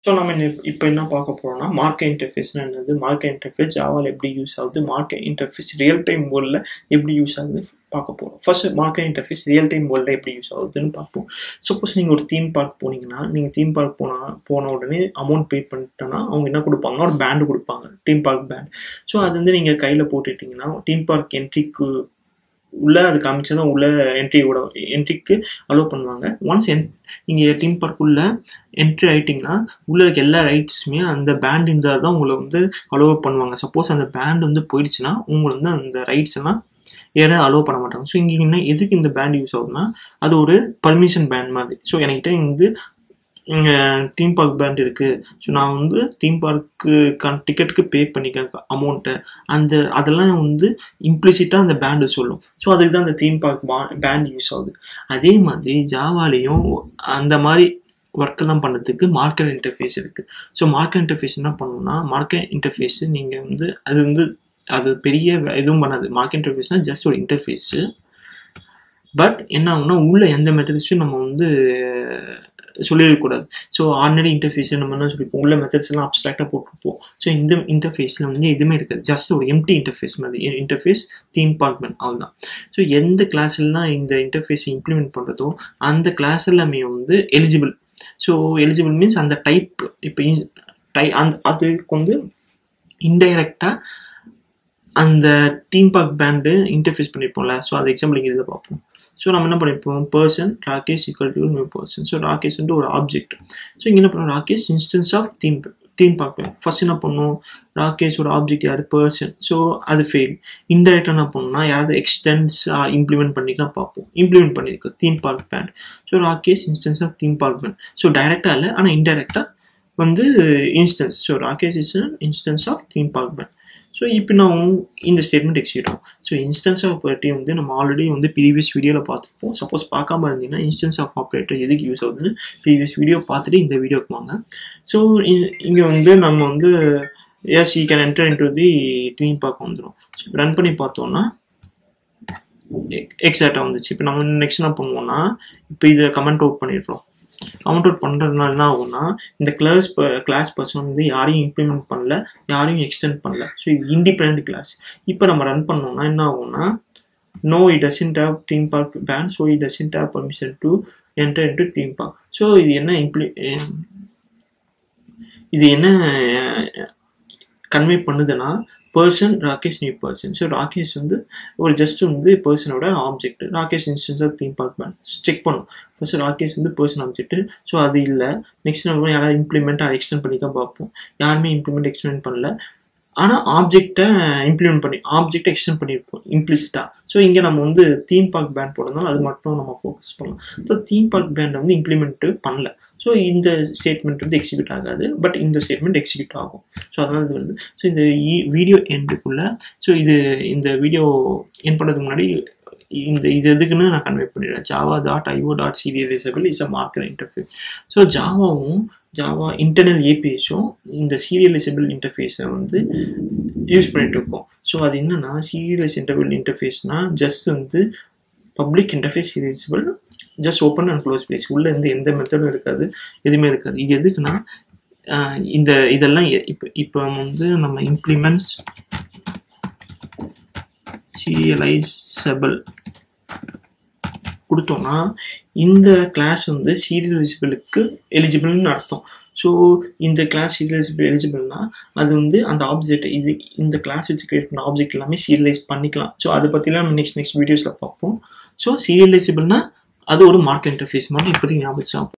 so நம்ம இப்போ என்ன பார்க்க போறோம்னா மார்க்கெட் இன்டர்ஃபேஸ்னா என்னது மார்க்கெட் இன்டர்ஃபேஸ் ஜாவால எப்படி யூஸ் ஆகுது மார்க்கெட் இன்டர்ஃபேஸ் ரியல் டைம் வேர்ல்டில் எப்படி யூஸ் ஆகுது பார்க்க போகிறோம் first market interface real time வேர்ல்டில் எப்படி யூஸ் ஆகுதுன்னு பார்ப்போம் சப்போஸ் நீங்கள் ஒரு தீம் பார்க் போனீங்கன்னா நீங்கள் தீம் பார்க் போனால் போன உடனே அமௌண்ட் பே பண்ணிட்டோன்னா அவங்க என்ன கொடுப்பாங்கன்னா ஒரு பேண்டு கொடுப்பாங்க தீம் பார்க் பேண்ட் ஸோ அது வந்து நீங்கள் கையில் போட்டுட்டிங்கன்னா தீம் பார்க் என்ட்ரிக்கு உள்ள அது காமிச்சா உள்ள என்ட்ரி விட என்ட்ரிக்கு அலோவ் பண்ணுவாங்க ஒன்ஸ் என் நீங்கள் டீம் பார்க்குள்ள என்ட்ரி ஆகிட்டிங்கன்னா உள்ள இருக்க எல்லா ரைட்ஸுமே அந்த பேண்ட் இருந்தால் தான் உங்களை வந்து அலோவ் பண்ணுவாங்க சப்போஸ் அந்த பேண்ட் வந்து போயிடுச்சுன்னா உங்களை வந்து அந்த ரைட்ஸ் எல்லாம் ஏற அலோவ் பண்ண மாட்டாங்க ஸோ இங்கே என்ன எதுக்கு இந்த பேண்ட் யூஸ் ஆகுதுன்னா அது ஒரு பர்மிஷன் பேண்ட் மாதிரி ஸோ என்கிட்ட வந்து இங்கே தீம் பார்க் பேண்ட் இருக்குது ஸோ நான் வந்து தீம் பார்க்கு டிக்கெட்டுக்கு பே பண்ணிக்க அமௌண்ட்டை அந்த அதெல்லாம் வந்து இம்ப்ளிசிட்டாக அந்த பேண்டு சொல்லும் ஸோ அதுக்கு தான் அந்த தீம் பார்க் பா பேண்ட் யூஸ் ஆகுது அதே மாதிரி ஜாவாலேயும் அந்த மாதிரி ஒர்க்கெல்லாம் பண்ணுறதுக்கு மார்க்கெட் இன்டர்ஃபேஸ் இருக்குது ஸோ மார்க்கெட் இன்டர்ஃபேஸ் என்ன பண்ணணும்னா மார்க்கெட் இன்டர்ஃபேஸ் நீங்கள் வந்து அது வந்து அது பெரிய எதுவும் பண்ணாது மார்க்கெட் இன்டர்ஃபேஸ்னால் ஜஸ்ட் ஒரு இன்டர்ஃபேஸு பட் என்ன ஆகும்னா உள்ள எந்த மெத்தட்ஸும் நம்ம வந்து சொல்லிடக்கூடாது ஸோ ஆர்டினரி இன்டர்ஃபேஸ் நம்ம என்ன சொல்லிப்போம் உள்ள மெத்தட்ஸ் எல்லாம் அப்ட்ராக்டாக போட்டிருப்போம் ஸோ இந்த இன்டர்ஃபேஸில் வந்து எதுவுமே இருக்காது ஜஸ்ட் ஒரு எம்டி இன்டர்ஃபேஸ் மாதிரி இன்டர்ஃபேஸ் தீம் பார்க்மெண்ட் அவ்வளோதான் ஸோ எந்த கிளாஸ்லாம் இந்த இன்டர்ஃபேஸை இம்ப்ளிமெண்ட் பண்ணுறதோ அந்த கிளாஸ் எல்லாமே வந்து எலிஜிபிள் ஸோ எலிஜிபிள் மீன்ஸ் அந்த டைப் இப்போ டை அந்த அதுக்கு வந்து இன்டைரக்டாக அந்த தீம் பார்க் பேண்டு இன்டர்ஃபேஸ் பண்ணியிருப்போம்ல ஸோ அது எக்ஸாம்பிள் இங்கே இதில் பார்ப்போம் ஸோ நம்ம என்ன பண்ணியிருப்போம் person Rakesh equal to new person so Rakesh வந்து ஒரு ஆப்ஜெக்ட் ஸோ இங்கே என்ன பண்ணுவோம் Rakesh instance of theme theme பார்ப்பேன் ஃபர்ஸ்ட் என்ன பண்ணும் ராகேஷ் ஒரு ஆப்ஜெக்ட் யார் பர்சன் ஸோ அது ஃபெயில் இன்டெரக்டாக என்ன பண்ணணும்னா யாராவது எக்ஸ்டென்ஸ் இம்ப்ளிமெண்ட் பண்ணிக்கலாம் பார்ப்போம் இம்ப்ளிமெண்ட் பண்ணியிருக்கோம் theme park band so Rakesh instance of theme park band so டைரெக்டாக இல்லை ஆனால் இன்டெரக்டாக வந்து instance so Rakesh is instance of theme park band so இப்போ நான் இந்த ஸ்டேட்மெண்ட் எக்ஸிக்யூட் ஆகும் ஸோ இன்ஸ்டன்ஸ் ஆஃப் ஆப்ரேட்டிவ் வந்து நம்ம ஆல்ரெடி வந்து ப்ரீவியஸ் வீடியோவில் பார்த்துருப்போம் சப்போஸ் பார்க்காம இருந்தீங்கன்னா இன்ஸ்டன்ஸ் ஆஃப் ஆப்ரேட்டர் எதுக்கு யூஸ் ஆகுதுன்னு ப்ரீவியஸ் வீடியோ பார்த்துட்டு இந்த வீடியோக்கு வாங்க ஸோ இங்கே வந்து நம்ம வந்து yes he can enter into the theme பார்க்க வந்துடும் ரன் பண்ணி பார்த்தோம்னா எக்ஸாக்டாக வந்துச்சு இப்போ நம்ம நெக்ஸ்ட் என்ன பண்ணுவோம்னா இப்போ இதை கமெண்ட் அவுட் பண்ணிடுறோம் கவுண்ட் அவுட் பண்ணுறதுனால என்ன ஆகும்னா இந்த கிளாஸ் கிளாஸ் பர்சன் வந்து யாரையும் இம்ப்ளிமெண்ட் பண்ணல யாரையும் எக்ஸ்டெண்ட் பண்ணல ஸோ இது இண்டிபெண்ட் கிளாஸ் இப்போ நம்ம ரன் பண்ணோம்னா என்ன ஆகும்னா no it doesn't have theme park ban so it doesn't have permission to enter into theme park so இது என்ன இம்ப்ளி இது என்ன கன்வே பண்ணுதுன்னா person Rakesh new person so Rakesh வந்து ஒரு ஜஸ்ட் வந்து பர்சனோட object Rakesh instance of theme park ban check பண்ணும் ஃபர்ஸ்ட் ராகேஷ் வந்து பர்சன் ஆப்ஜெக்ட் ஸோ அது இல்லை நெக்ஸ்ட் நம்ம யாராவது இம்ப்ளிமெண்ட் எக்ஸ்டெண்ட் பண்ணிக்க பார்ப்போம் யாருமே இம்ப்ளிமெண்ட் எக்ஸ்டெண்ட் பண்ணல ஆனால் ஆப்ஜெக்டை இம்ப்ளிமெண்ட் பண்ணி ஆப்ஜெக்டை எக்ஸ்டெண்ட் பண்ணியிருப்போம் இம்ப்ளிசிட்டாக ஸோ இங்கே நம்ம வந்து தீம் பார்க் பேண்ட் போடுறதுனால அது மட்டும் நம்ம ஃபோக்கஸ் பண்ணலாம் ஸோ தீம் பார்க் பேண்டை வந்து இம்ப்ளிமெண்ட் பண்ணல ஸோ இந்த ஸ்டேட்மெண்ட் வந்து எக்ஸிக்யூட் ஆகாது பட் இந்த ஸ்டேட்மெண்ட் எக்ஸிக்யூட் ஆகும் ஸோ அதனால் இது வருது ஸோ இந்த வீடியோ எண்டுக்குள்ள ஸோ இது இந்த வீடியோ என் பண்ணுறதுக்கு முன்னாடி இந்த இது எதுக்குன்னு நான் கன்வே பண்ணிடுறேன் Java dot IO dot serializable is a market interface so ஜாவாவும் ஜாவா இன்டர்னல் ஏபிஎஸும் இந்த சீரியலைசபிள் இன்டர்ஃபேஸை வந்து யூஸ் பண்ணிட்டு இருக்கோம் ஸோ அது என்னன்னா சீரியலைஸ் இன்டர்பிள் இன்டர்ஃபேஸ்னா ஜஸ்ட் வந்து public interface serializable just open and close brace உள்ள இருந்து எந்த மெத்தடும் இருக்காது எதுவுமே இருக்காது இது எதுக்குன்னா இந்த இதெல்லாம் இப்போ இப்போ வந்து நம்ம இம்ப்ளிமெண்ட்ஸ் சீரியலைசபிள் கொடுத்தோம்னா இந்த கிளாஸ் வந்து சீரியலைசபிளுக்கு எலிஜிபிள்னு அர்த்தம் ஸோ இந்த கிளாஸ் சீரியலைசபிள் எலிஜிபிள்னா அது வந்து அந்த ஆப்ஜெக்ட் இது இந்த கிளாஸ் வச்சு கிரியேட் பண்ண ஆப்ஜெக்ட் எல்லாமே சீரியலைஸ் பண்ணிக்கலாம் ஸோ அதை பற்றிலாம் நம்ம நெக்ஸ்ட் நெக்ஸ்ட் வீடியோஸில் பார்ப்போம் ஸோ சீரியலைசபிள்னா அது ஒரு மார்க் இன்டர்ஃபேஸ் மாதிரி இப்போதைக்கு ஞாபகம்